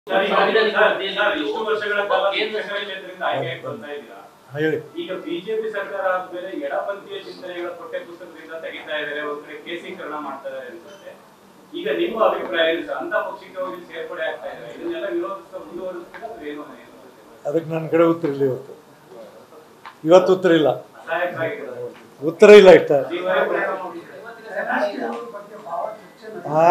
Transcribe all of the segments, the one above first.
Sir, ಈಗ ಸಂವಿಧಾನಿಕ sir, ಹುದ್ದೆಯಲ್ಲಿ ಸರ್, ಇಷ್ಟು ವರ್ಷಗಳ ಕಾಲ ಕೇಂದ್ರ ಶಿಕ್ಷಕರ ಕ್ಷೇತ್ರದಿಂದ ಆಯ್ಕೆಯಾಗಿ ಬರ್ತಾ ಇದ್ದೀರಾ ಹೇಳಿ ಈಗ ಬಿಜೆಪಿ ಸರ್ಕಾರ ಆದ್ಮೇಲೆ ಎಡಪಂಥೀಯ ಚಿಂತನೆಗಳ ಪಠ್ಯ ಪುಸ್ತಕದಿಂದ ತೆಗಿತಾ ಇದ್ದಾರೆ ಒಂದ್ ಕಡೆ ಕೇಸೀಕರಣ ಮಾಡ್ತಾ ಇದ್ದಾರೆ ಅನ್ಸುತ್ತೆ ಈಗ ನಿಮ್ಮ ಅಭಿಪ್ರಾಯ ಏನು ಸರ್ ಅಂತ ಪಕ್ಷಕ್ಕೆ ಹೋಗಿ ಸೇರ್ಪಡೆ ಆಗ್ತಾ ಇದ್ದಾರೆ ಇದನ್ನೆಲ್ಲ ವಿರೋಧಿಸ್ತಾ ಮುಂದುವರಿಸ್ತೀರಾ ಅಥವಾ ಏನು ಏನು? ಅದಕ್ಕೆ ನನ್ನ ಕಡೆ ಉತ್ತರ ಇಲ್ಲ ಇವತ್ತು ಇವತ್ತು ಉತ್ತರ ಇಲ್ಲ ಸಹಾಯಕರಾಗಿದ್ದಾರೆ. ಉತ್ತರ ಇಲ್ಲ ಇಷ್ಟ ನೀವೇ ಪ್ರಯತ್ನ ಮಾಡಿ. ಹಾ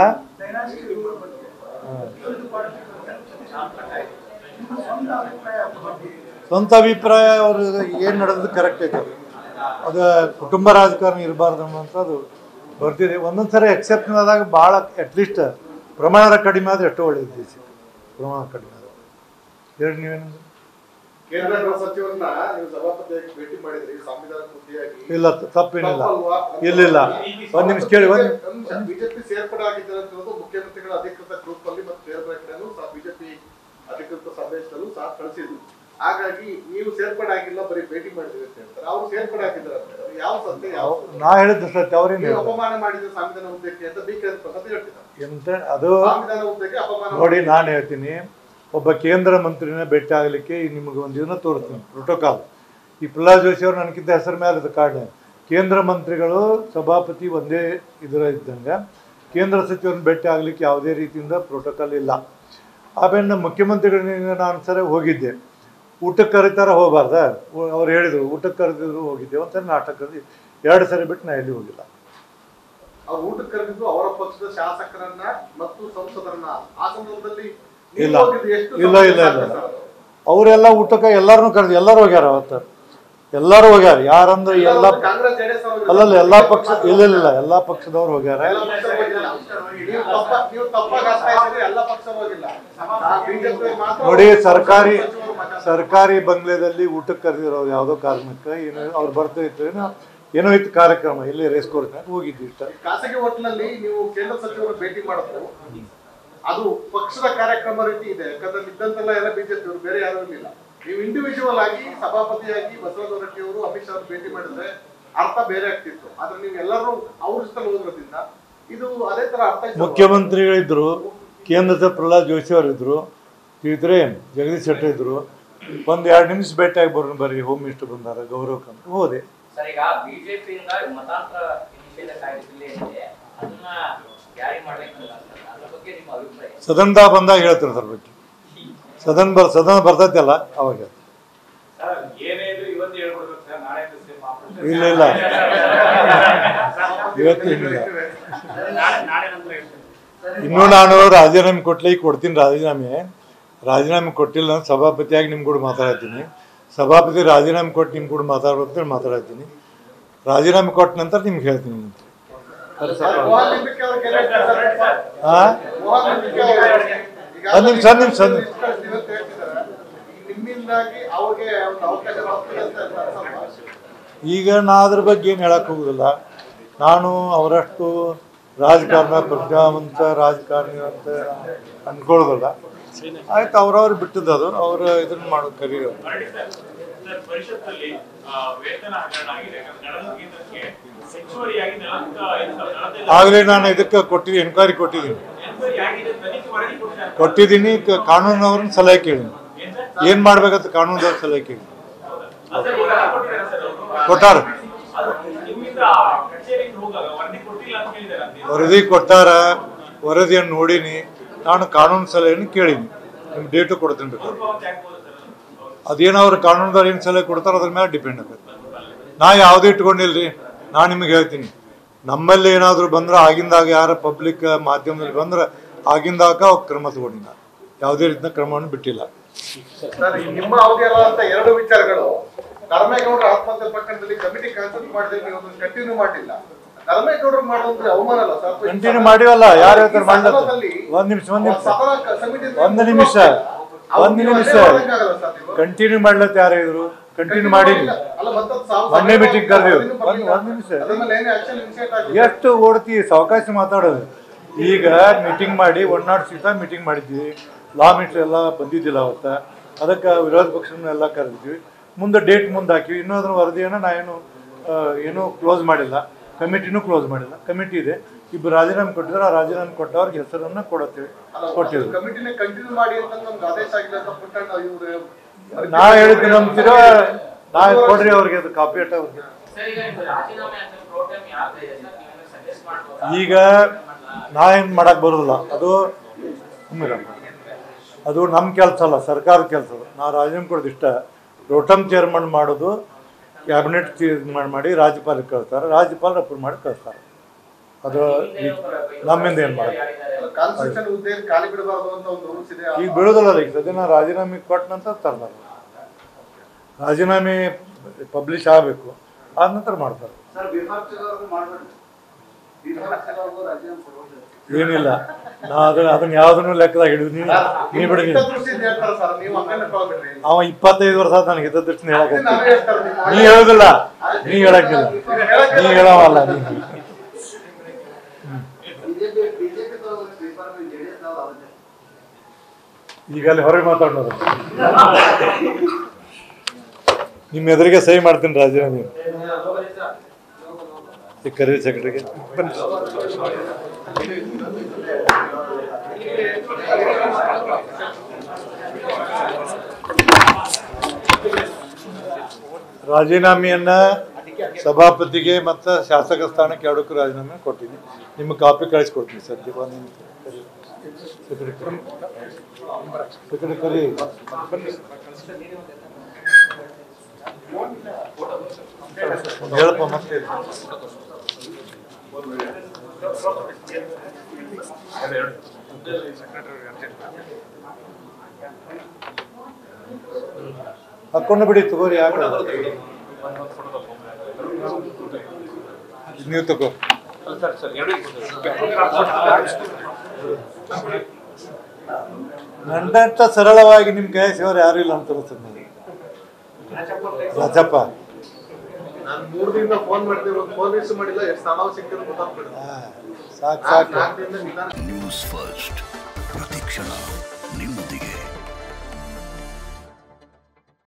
ಸ್ವಂತ ಅಭಿಪ್ರಾಯ ಅವರು ಏನು ನಡೆದು ಕರೆಕ್ಟ್ ಐತೆ ಅದು. ಅದು ಕುಟುಂಬ ರಾಜಕಾರಣ ಇರಬಾರ್ದು ಅನ್ನೋಂಥದ್ದು ಬರ್ತಿದೆ ಒಂದೊಂದು ಸರಿ ಎಕ್ಸೆಪ್ಟ್ ಆದಾಗ ಭಾಳ ಅಟ್ಲೀಸ್ಟ್ ಪ್ರಮಾಣ ಕಡಿಮೆ ಆದರೆ ಎಷ್ಟೋ ಒಳ್ಳೇದು ದೇಶಕ್ಕೆ ಪ್ರಮಾಣ ಕಡಿಮೆ ಆದ್ರೆ ಹೇಳಿ ನೀವೇನು ಕೇಂದ್ರ ಗೃಹ ಸಚಿವರನ್ನ ನೀವು ಸಭಾಪತಿಯಾಗಿ ಭೇಟಿ ಮಾಡಿದ್ರಿ ಸಂವಿಧಾನ ಮುಖ್ಯವಾಗಿ ಇಲ್ಲ ತಪ್ಪೇನಿಲ್ಲ ಇಲ್ಲ ಇಲ್ಲ ಒಂದು ನಿಮಿಷ ಕೇಳಿ ಒಂದು ಬಿಜೆಪಿ ಸೇರ್ಪಡೆ ಆಗಿದ್ದಾರೆ ಅಂತ ಹೇಳೋದು ಮುಖ್ಯಮಂತ್ರಿಗಳ ಅಧಿಕೃತ ಗ್ರೂಪ್ ಅಲ್ಲಿ ಮತ್ತು ಬೇರೆ ಬೇರೆ ಕಡೆನೂ ಸಹ ಬಿಜೆಪಿ ಅಧಿಕೃತ ಸಂದೇಶದಲ್ಲೂ ಸಹ ಕಳಿಸಿದ್ರು ಹಾಗಾಗಿ ನೀವು ಸೇರ್ಪಡೆ ಆಗಿಲ್ಲ ಬರೀ ಭೇಟಿ ಮಾಡಿದ್ರಿ ಅಂತ ಹೇಳ್ತಾರೆ ಅವ್ರು ಸೇರ್ಪಡೆ ಆಗಿದ್ದಾರೆ ಅಂತ ಹೇಳ್ತಾರೆ. ಯಾವ ಸತ್ಯ ಯಾವ ಸುಳ್ಳು? ನಾ ಹೇಳಿದ್ದು ಸತ್ಯ ಅವ್ರೇನು ನೀವು ಹೇಳಿದ್ರು ಅಪಮಾನ ಮಾಡಿದ ಸಂವಿಧಾನ ಹುದ್ದೆಗೆ ಅಂತ ಬಿ ಕೆ ಪ್ರಸಾದ್ ಹೇಳ್ತಿದ್ದಾರೆ ಎಂತ ಅದು ಸಂವಿಧಾನ ಹುದ್ದೆಗೆ ಅಪಮಾನ ನೋಡಿ ನಾನು ಹೇಳ್ತೀನಿ ಒಬ್ಬ ಕೇಂದ್ರ ಮಂತ್ರಿನ ಭೇಟಿ ಆಗಲಿಕ್ಕೆ ನಿಮಗೆ ಒಂದು ಇದನ್ನ ತೋರಿಸ್ತೀನಿ ಪ್ರೋಟೋಕಾಲ್ ಈ ಪ್ರಹ್ಲಾದ್ ಜೋಶಿ ಅವ್ರು ನನಗಿಂತ ಹೆಸರು ಮೇಲೆ ಅದು ಕಾರಣ ಕೇಂದ್ರ ಮಂತ್ರಿಗಳು ಸಭಾಪತಿ ಒಂದೇ ಇದರ ಇದ್ದಂಗೆ ಕೇಂದ್ರ ಸಚಿವರನ್ನ ಭೇಟಿ ಆಗಲಿಕ್ಕೆ ಯಾವುದೇ ರೀತಿಯಿಂದ ಪ್ರೋಟೋಕಾಲ್ ಇಲ್ಲ ಆಮೇಲೆ ನಮ್ಮ ಮುಖ್ಯಮಂತ್ರಿಗಳಿಗೆ ನಾನು ಸರಿ ಹೋಗಿದ್ದೆ ಊಟಕ್ಕೆ ಕರೀತಾರ ಹೋಗಬಾರ್ದ ಅವ್ರು ಹೇಳಿದರು ಊಟಕ್ಕೆ ಕರೆದಿದ್ರು ಹೋಗಿದ್ದೆ ಒಂದ್ಸರಿ ನಾಟಕ ಕರೆದಿ ಎರಡು ಸರಿ ಬಿಟ್ಟು ನಾ ಎಲ್ಲಿ ಹೋಗಿಲ್ಲ ಅವ್ರು ಊಟಕ್ಕೆ ಕರೆದಿದ್ದು ಅವರ ಪಕ್ಷದ ಶಾಸಕರನ್ನ ಮತ್ತು ಸಂಸದರನ್ನ ಆ ಸಂದರ್ಭದಲ್ಲಿ ನೀವು ಇಲ್ಲ. ಹೋಗಿದ್ದು ಎಷ್ಟು ಇಲ್ಲ, ಇಲ್ಲ, ಇಲ್ಲ. ಸಾಧ್ಯ ಸರ್? ಅವರೆಲ್ಲ ಊಟಕ್ಕೆ ಎಲ್ಲರನ್ನೂ ಕರೆದು ಎಲ್ಲರೂ ಹೋಗ್ಯಾರ ಅವತ್ತು ಎಲ್ಲರೂ ಹೋಗ್ಯಾರ ಯಾರಂದ್ರೆ ಎಲ್ಲ ಎಲ್ಲರೂ ಕಾಂಗ್ರೆಸ್ ಜೆಡಿಎಸ್ ಅವರು ಅಲ್ಲಲ್ಲ ಎಲ್ಲಾ ಪಕ್ಷ ಇಲ್ಲ ಇಲ್ಲ ಇಲ್ಲ ಎಲ್ಲಾ ಪಕ್ಷದವ್ರು ಹೋಗ್ಯಾರ ಎಲ್ಲ ಪಕ್ಷ ಹೋಗಿಲ್ಲ. ನೀವು ತಪ್ಪ- ನೀವು ತಪ್ಪಾಗಿ ಆಗ್ತಾ ಇದ್ದೀರಿ, ಎಲ್ಲ ಪಕ್ಷ ಹೋಗಿಲ್ಲ ಆ ಬಿಜೆಪಿ ಮಾತ್ರ ನೋಡಿ ಒಬ್ಬ ಸರ್ಕಾರಿ ಸಚಿವರು ಮಾತಾಡ್ತಾರೆ. ಸರ್ಕಾರಿ ಬಂಗ್ಲೆದಲ್ಲಿ ಊಟಕ್ಕೆ ಕರೆದಿರೋರು ಯಾವುದೋ ಕಾರಣಕ್ಕೆ ಏನೋ ಅವ್ರು ಬರ್ತಾ ಇತ್ತು ಏನೋ ಏನೋ ಇತ್ತು ಕಾರ್ಯಕ್ರಮ ಇಲ್ಲಿ ರೇಸ್ ಕೋರ್ಸ್ನಾಗ ಹೋಗಿದ್ವಿ ಇಷ್ಟ ಖಾಸಗಿ ಹೋಟ್ಲಲ್ಲಿ ನೀವು ಕೇಂದ್ರ ಸಚಿವರು ಭೇಟಿ ಮಾಡಿದ್ರು ಅದು ಪಕ್ಷದ ಕಾರ್ಯಕ್ರಮ ರೀತಿ ಇದೆ ಯಾಕಂದ್ರೆ ಇದ್ದಂತೆಲ್ಲ ಎಲ್ಲ ಬಿಜೆಪಿ ಬೇರೆ ಯಾರು ಇರಲಿಲ್ಲ ನೀವು ಇಂಡಿವಿಜುವಲ್ ಆಗಿ ಸಭಾಪತಿಯಾಗಿ ಬಸವರಾಜ ಹೊರಟ್ಟಿ ಅವರು ಅಮಿತ್ ಶಾ ಅವರು ಭೇಟಿ ಮಾಡಿದ್ರೆ ಅರ್ಥ ಬೇರೆ ಆಗ್ತಿತ್ತು ಆದ್ರೆ ನೀವು ಎಲ್ಲರೂ ಅವ್ರ ಜೊತೆ ಹೋದ್ರದಿಂದ ಇದು ಅದೇ ತರ ಅರ್ಥ ಆಯ್ತು. ಮುಖ್ಯಮಂತ್ರಿಗಳಿದ್ರು ಕೇಂದ್ರದ ಪ್ರಹ್ಲಾದ್ ಜೋಶಿ ಅವರು ಇದ್ರು ಇದ್ರೆ ಜಗದೀಶ್ ಶೆಟ್ಟರ್ ಇದ್ರು ಒಂದು ಎರಡು ನಿಮಿಷ ಭೇಟಿಯಾಗಿ ಬರೋಣ ಬರ್ರಿ ಹೋಮ್ ಮಿನಿಸ್ಟರ್ ಬಂದಾರ ಗೌರವಕ್ಕೆ ಅಂತ ಹೋದೆ ಸರ್ ಈಗ ಬಿಜೆಪಿಯಿಂದ ಮತಾಂತರ ನಿಷೇಧ ಕಾಯ್ದೆ ಬಿಲ್ ಏನಿದೆ ಅದನ್ನ ಜಾರಿ ಮಾಡ್ಬೇಕಲ್ಲ ಸರ್ ಅದ್ರ ಬಗ್ಗೆ ನಿಮ್ಮ ಅಭಿಪ್ರಾಯ ಸದನದ ಬಂದಾಗ ಹೇಳ್ತಾರೆ ಅದ್ರ ಬಗ್ಗೆ ಸದನ ಬರ್ ಸದನ ಬರ್ತೈತಲ್ಲ ಅವಾಗ ಸರ್ ಏನೇ ಇದ್ರು ಇವತ್ತು ಹೇಳ್ಬಿಡ್ಬೇಕು ಸರ್ ನಾಳೆ ದಿವಸ ಮಾತ್ರ. ಇಲ್ಲ, ಇಲ್ಲ. ಇವತ್ತು ಏನಿಲ್ಲ ನಾಳೆ ನಾಳೆ ನಂತರ ಹೇಳ್ತೇನೆ ಇನ್ನೂ ನಾನು ರಾಜೀನಾಮೆ ಕೊಡ್ಲಿಕ್ಕೆ ಕೊಡ್ತೀನಿ ರಾಜೀನಾಮೆ ರಾಜೀನಾಮೆ ಕೊಟ್ಟಿಲ್ಲ ನಾನು ಸಭಾಪತಿಯಾಗಿ ನಿಮ್ಮ ಕೂಡ ಮಾತಾಡ್ತೀನಿ ಸಭಾಪತಿ ರಾಜೀನಾಮೆ ಕೊಟ್ಟು ನಿಮ್ಮ ಕೂಡ ಮಾತಾಡ್ಬೇಕು ಅಂತೇಳಿ ಮಾತಾಡ್ತೀನಿ ರಾಜೀನಾಮೆ ಕೊಟ್ಟ ನಂತರ ನಿಮ್ಗೆ ಹೇಳ್ತೀನಿ ಸರ್, ಮೋಹನ್ ನಂಬಿಕೆ ಅವ್ರಿಗೆ ಏನ್ ಹೇಳ್ತಾರೆ ಸರ್? ಹಾ ಮೋಹನ್ ನಂಬಿಕೆ ಅವ್ರಿಗೆ ಈಗ ಒಂದ್ ನಿಮಿಷ, ಒಂದ್ ನಿಮಿಷ, ಒಂದ್ ನಿಮಿಷ. ಇಷ್ಟು ದಿನ ಅಂತ ಹೇಳ್ತಿದ್ದಾರೆ. ಈ ನಿಮ್ಮಿಂದಾಗಿ ಅವ್ರಿಗೆ ಒಂದು ಅವಕಾಶ ಬರ್ತದೆ ಅಂತ ಅನ್ಸಲ್ವಾ? ಈಗ ನಾ ಅದ್ರ ಬಗ್ಗೆ ಏನು ಹೇಳಕ್ ಹೋಗುದಿಲ್ಲ ನಾನು ಅವರಷ್ಟು ರಾಜಕಾರಣ ಪ್ರಜ್ಞಾವಂತ ರಾಜಕಾರಣಿ ಅಂತ ಅನ್ಕೊಳ್ಳೋದಲ್ಲ ಆಯ್ತು ಅವ್ರವ್ರು ಬಿಟ್ಟದ್ದು ಅದು ಅವ್ರ ಇದನ್ನ ಮಾಡೋದು ಕರೀರಿ ಮಾಡಿ ಸರ್. ಸರ್, ಪರಿಷತ್ತಲ್ಲಿ ಆ, ವೇತನ ಹಗರಣ ಆಗಿದೆ ಯಾಕಂದ್ರೆ ನಳಂದ ಕೇಂದ್ರಕ್ಕೆ ಹೆಚ್ಚುವರಿಯಾಗಿ ನಲವತ್ತ ಐದು ಸಾವಿರ ನಲವತ್ತೈದು ಆಗಲೇ ನಾನು ಇದಕ್ಕೆ ಕೊಟ್ಟಿದ್ದೀನಿ ಎನ್ಕ್ವೈರಿ ಕೊಟ್ಟಿದ್ದೀನಿ ಎನ್ಕ್ವೈರಿ ಆಗಿದೆ ತನಿಖೆ ವರದಿ ಕೊಡ್ತಾರೆ ಕೊಟ್ಟಿದ್ದೀನಿ ಕ- ಕಾನೂನವ್ರನ್ನ ಸಲಹೆ ಕೇಳಿನಿ ಏನ್ ಸರ್? ಏನು ಮಾಡ್ಬೇಕಂತ ಕಾನೂನದವ್ರ ಸಲಹೆ ಕೇಳಿ ಅದು ಸರ್, ವರದಿ ಕೊಟ್ಟಿದ್ದಾರೆ ಸರ್ ಅವರು. ಕೊಟ್ಟಾರ ಅದು ನಿಮ್ಮಿಂದ ಕಚೇರಿಗೆ ಹೋಗಾಗ ವರದಿ ಕೊಟ್ಟಿಲ್ಲ ಅಂತ ಹೇಳಿದ್ದಾರೆ ಅಂತ ವರದಿ ಕೊಟ್ಟಾರ ವರದಿಯನ್ನು ನೋಡೀನಿ ನಾನು ಕಾನೂನು ಸಲಹೆಯನ್ನು ಕೇಳೀನಿ ನಿಮ್ಮ ಡೇಟು ಕೊಡ್ತೀನಿ ಬೇಕಾದ್ರೆ ಪಾವತಿ ಆಗ್ಬೋದು ಸರ್ ಅದು. ಅದೇನೋ ಅವ್ರು ಕಾನೂನದವ್ರು ಏನು ಸಲಹೆ ಕೊಡ್ತಾರೋ ಅದ್ರ ಮೇಲೆ ಡಿಪೆಂಡ್ ಆಗುತ್ತೆ ನಾ ಯಾವುದೂ ಇಟ್ಕೊಂಡಿಲ್ರಿ ನಾನು ನಿಮಗೆ ಹೇಳ್ತೀನಿ ನಮ್ಮಲ್ಲಿ ಏನಾದರೂ ಬಂದ್ರೆ ಆಗಿಂದಾಗ ಯಾರ ಪಬ್ಲಿಕ್ ಮಾಧ್ಯಮದಲ್ಲಿ ಬಂದ್ರೆ ಆಗಿಂದಾಗ ಅವ್ರು ಕ್ರಮ ತಗೊಂಡಿಲ್ಲ ಯಾವುದೇ ರೀತಿಯ ಕ್ರಮವನ್ನು ಬಿಟ್ಟಿಲ್ಲ ಸರ್, ಈ ನಿಮ್ಮ ಅವಧಿ ಅಲ್ಲ ಅಂತ ಎರಡು ವಿಚಾರಗಳು ಧರ್ಮೇಗೌಡರ ಆತ್ಮಹತ್ಯೆ ಪ್ರಕರಣದಲ್ಲಿ ಕಮಿಟಿ ಕಾನ್ಸಲ್ಟ್ ಮಾಡಿದ್ರೆ ನೀವು ಅದನ್ನ ಕಂಟಿನ್ಯೂ ಮಾಡಿಲ್ಲ ಧರ್ಮೇಗೌಡರು ಮಾಡೋದ್ರೆ ಅವಮಾನ ಅಲ್ಲ ಸರ್ ಕಂಟಿನ್ಯೂ ಮಾಡಿವಲ್ಲ ಯಾರು ಹೇಳ್ತಾರೆ ಮಾಡಲ್ಲ ಸದನದಲ್ಲಿ ಒಂದು ನಿಮಿಷ ಒಂದು ನಿಮಿಷ ಸದನ ಕ- ಸಮಿತಿ ಒಂದು ನಿಮಿಷ ಅವ್ರು ಒಂದು ನೀವು ನಿಮಿಷ ಅಲ್ಲೇ ಮಾಡೋಕ್ಕಾಗಲ್ಲ ಸರ್ ನೀವು? ಕಂಟಿನ್ಯೂ ಮಾಡ್ಲತ್ತ ಯಾರು ಹೇಳಿದ್ರು ಕಂಟಿನ್ಯೂ ಮಾಡೀನಿ ಅಲ್ಲ ಮತ್ತೆ ಅದು ಸಾವು- ಮೊನ್ನೆ meeting ಕರೆದಿವಿ. ಅದನ್ನು ಒಂದು- ಬರ್ಲಿಲ್ಲ. ಒಂದು ನಿಮಿಷ. ಅದ್ರ ಮೇಲೆ ಏನೇ action initiate ಆಗಿಲ್ಲ. ಎಷ್ಟು ಓಡ್ತಿ ಸಾವಕಾಶ ಮಾತಾಡೋದು ಈಗ ಮೀಟಿಂಗ್ ಮಾಡಿ ಒನ್ ನಾಟ್ ಸಿಕ್ಸ್ ಮೀಟಿಂಗ್ ಮಾಡಿದ್ವಿ ಲಾ ಮಿನಿಸ್ಟರ್ ಎಲ್ಲ ಬಂದಿದ್ದಿಲ್ಲ ಅವತ್ತ ಅದಕ್ಕೆ ವಿರೋಧ ಪಕ್ಷನೆಲ್ಲ ಕರೆದಿದ್ವಿ ಮುಂದೆ ಡೇಟ್ ಮುಂದೆ ಹಾಕಿವಿ ಇನ್ನೂ ಅದ್ರ ವರದಿಯನ್ನು ನಾ ಏನು ಆ, ಏನೂ ಕ್ಲೋಸ್ ಮಾಡಿಲ್ಲ ಕಮಿಟಿನೂ ಕ್ಲೋಸ್ ಮಾಡಿಲ್ಲ ಕಮಿಟಿ ಇದೆ ಇಬ್ಬರು ರಾಜೀನಾಮೆ ಕೊಟ್ಟಿದ್ರು ಆ ರಾಜೀನಾಮೆ ಕೊಟ್ಟವ್ರಿಗೆ ಹೆಸರನ್ನ ಕೊಡತ್ತೀವಿ ಕೊಟ್ಟಿದ್ರು ಕಮಿಟಿನೇ ಕಂಟಿನ್ಯೂ ಮಾಡಿ ಅಂತ ನಮ್ಗೆ ಆದೇಶ ಆಗಿದೆ ಅಂತ ಪುಟ್ಟಣ್ಣ ಇವರು ನಾ ಹೇಳಿದ್ದು ನಂಬ್ತೀರೋ ನಾ ಕೊಡ್ರಿ ಅವ್ರಿಗೆ ಅದು ಕಾಪಿ ಅಟ್ಟ ಅವ್ರಿಗೆ ಸರ್ ಈಗ ಇದು ರಾಜೀನಾಮೆ ಅಂತ ಪ್ರೋಗ್ರಾಮ್ ಯಾವ್ದು ಇದೆ ಸರ್ ನೀವು ಸಜೆಸ್ಟ್ ಮಾಡ್ಬೋದಾ ಈಗ ನಾ ಏನು ಮಾಡಕ್ ಬರೋದಿಲ್ಲ ಅದು ಸುಮ್ನಿರಮ್ಮ. ಅದು ನಮ್ಮ ಕೆಲಸ ಅಲ್ಲ ಸರ್ಕಾರದ ಕೆಲಸ ಅದು ನಾವು ರಾಜೀನಾಮೆ ಕೊಡೋದು ಇಷ್ಟ ರೋಟಮ್ ಚೇರ್ಮನ್ ಮಾಡೋದು ಕ್ಯಾಬಿನೆಟ್ ತೀರ್ಮಾನ ಮಾಡಿ ರಾಜ್ಯಪಾಲಕ್ಕೆ ಕಳಿಸ್ತಾರೆ ರಾಜ್ಯಪಾಲರು ಅಪ್ರೂವ್ ಮಾಡಿ ಕಳಿಸ್ತಾರೆ ಅದು ಈಗ ನಮ್ಮಿಂದ ಏನು ಮಾಡೋದು ಕಾನ್ಸ್ಟಿಟ್ಯೂಷನ್ ಹುದ್ದೆ ಖಾಲಿ ಬಿಡಬಾರ್ದು ಅಂತ ಒಂದು ರೂಲ್ಸ್ ಇದೆ ಈಗ ಬೀಳೋದಲ್ಲ ಈಗ ಸದ್ಯ ನಾ ರಾಜೀನಾಮೆ ಕೊಟ್ಟ ನಂತರ ತರ್ತಾರೆ ರಾಜೀನಾಮೆ ಪಬ್ಲಿಷ್ ಆಗಬೇಕು ಆದ ನಂತರ ಮಾಡ್ತಾರೆ ಸರ್ ವಿಪಕ್ಷದವ್ರಿಗೂ ಮಾಡ್ಬೇಡಿ ವಿಪಕ್ಷದವ್ರಿಗೂ ರಾಜೀನಾಮೆ ಕೊಡ್ಬೇಡಿ ಏನಿಲ್ಲ ನಾ ಅದನ್ನ ಅದನ್ನ ಯಾವ್ದನ್ನು ಲೆಕ್ಕದಾಗ ಹಿಡಿದು ನೀ ನೀ ಬಿಡಿ ನೀನು. ಹಿತದೃಷ್ಟಿಯಿಂದ ಹೇಳ್ತಾರೆ ಸರ್ ನೀವು ಹಂಗನ್ನ ಕಳ್ಬಿಡ್ರಿ ಅವ ಇಪ್ಪತ್ತೈದು ವರ್ಷ ಆದ ನನಗೆ ಹಿತದೃಷ್ಟಿನ ಹೇಳಕ್ ಅದನ್ನ ನಾವೇ ಹೇಳ್ತಾರೆ ನೀವು ನೀ ಹೇಳುದಿಲ್ಲ ನೀ ಹೇಳಕ್ಕಿಲ್ಲ ನೀ ಹೇಳವಲ್ಲ ನೀ ಬಿಜೆಪಿ ಬಿಜೆಪಿ ಪೇಪರ್ ಮೇಲೆ ಜೆಡಿಎಸ್ ನಾವು ಅವತ್ತೇ ಈಗ ಅಲ್ಲಿ ಹೊರಗೆ ಮಾತಾಡೋದು ನಿಮ್ಮ ಎದುರಿಗೆ ಸಹಿ ಮಾಡ್ತೀನಿ ರಾಜೀನಾಮೆ ಈ ಕರೀರಿ ಸೆಕ್ರೆಟರಿಗೆ ಬನ್ನಿ ರಾಜೀನಾಮೆಯನ್ನ ಸಭಾಪತಿಗೆ ಮತ್ತು ಶಾಸಕ ಸ್ಥಾನಕ್ಕೆ ಎರಡಕ್ಕೂ ರಾಜೀನಾಮೆ ಕೊಟ್ಟಿನಿ ನಿಮ್ಮ ಕಾಪಿ ಕಳಿಸ್ಕೊಡ್ತೀನಿ ಸದ್ಯ ಒಂದು ನಿಮಿಷ ಕರೀರಿ. ಸೆಕ್ರೆಟರಿ ಸೆಕ್ರೆಟರಿ ಬನ್ನಿ. ಒಂದು ಹೇಳಪ್ಪ ಮತ್ತೆ ಹಾಕೊಂಡು ಬಿಡಿ ತಗೋರಿ ಯಾಕೆ ನೀವು ತಗೋ ನನ್ನಂತ ಸರಳವಾಗಿ ನಿಮ್ ಕೈ ಸೇವರು ಯಾರು ಇಲ್ಲ ಅಂತ ಅನ್ಸುತ್ತೆ ನನಗೆ ರಾಜಪ್ಪ ನಾನು ಮೂರು ದಿನದಿಂದ ಫೋನ್ ಮಾಡ್ತೀವಿ ಒಂದು ಫೋನ್ ರಿಸೀವ್ ಮಾಡಿಲ್ಲ ಎಷ್ಟು ಸ್ಥಾನ ಸಿಕ್ಕಿದ್ರು ಗೊತ್ತಾಗ್ಬಿಡುತ್ತೆ ಹಾ, ಸಾಕು ಸಾಕು ನಾಲ್ಕು ದಿನದಿಂದ ನಿಧಾನ ನ್ಯೂಸ್ ಫಸ್ಟ್ ಪ್ರತಿಕ್ಷಣ ನಿಮ್ಮೊಂದಿಗೆ